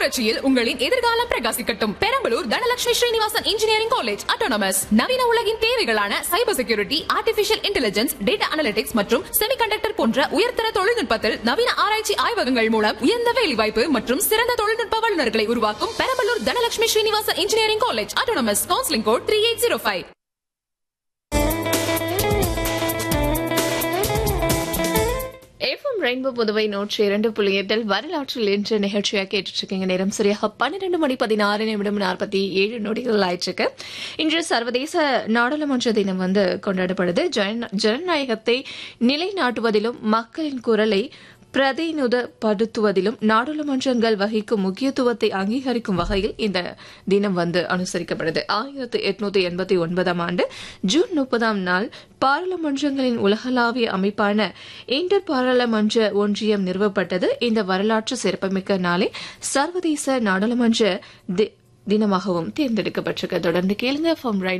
புரட்சியில் உங்களின் எதிர்காலம் பிரகாசிக்கட்டும் Perambalur Dhanalakshmi Srinivasan engineering college autonomous நவீன உலகின் தேவைகளான cyber security artificial intelligence data analytics மற்றும் செமிகண்டக்டர் போன்ற உயர்தர தொழில்நுட்பத்தில் நவீன ஆராய்ச்சி ஆய்வகங்கள் மூலம் உயர்ந்த வேலைவாய்ப்பு மற்றும் சிறந்த தொழில்நுட்ப வல்லுநர்களை உருவாக்கும் Perambalur Dhanalakshmi Srinivasan engineering college autonomous counselling code three eight zero five FM rainbow Puduvai நூற்றி இரண்டு புள்ளி எட்டில் வரலாற்றில் இன்று நிகழ்ச்சியா கேட்டுட்டு இருக்கீங்க நேரம் சரியாக பன்னிரண்டு மணி பதினாறு நிமிடம் நாற்பத்தி ஏழு நொடிகள் ஆயிற்றுக்கு இன்று சர்வதேச நாடாளுமன்ற தினம் வந்து கொண்டாடப்படுது ஜன- ஜனநாயகத்தை நிலைநாட்டுவதிலும் மக்களின் குரலை பிரதிநிதப்படுத்துவதிலும் நாடாளுமன்றங்கள் வகிக்கும் முக்கியத்துவத்தை அங்கீகரிக்கும் வகையில் இந்த தினம் வந்து அனுசரிக்கப்படுது ஆயிரத்து எட்நூத்தி எண்பத்தி ஒன்பதாம் ஆண்டு ஜூன் முப்பதாம் நாள் பாராளுமன்றங்களின் உலகளாவிய அமைப்பான இன்டர் பாராளுமன்ற ஒன்றியம் நிறுவப்பட்டது இந்த வரலாற்று சிறப்புமிக்க நாளை சர்வதேச நாடாளுமன்ற தி- தினமாகவும் தேர்ந்தெடுக்கப்பட்டிருக்கு தொடர்ந்து கேளுங்க ஃப்ரம்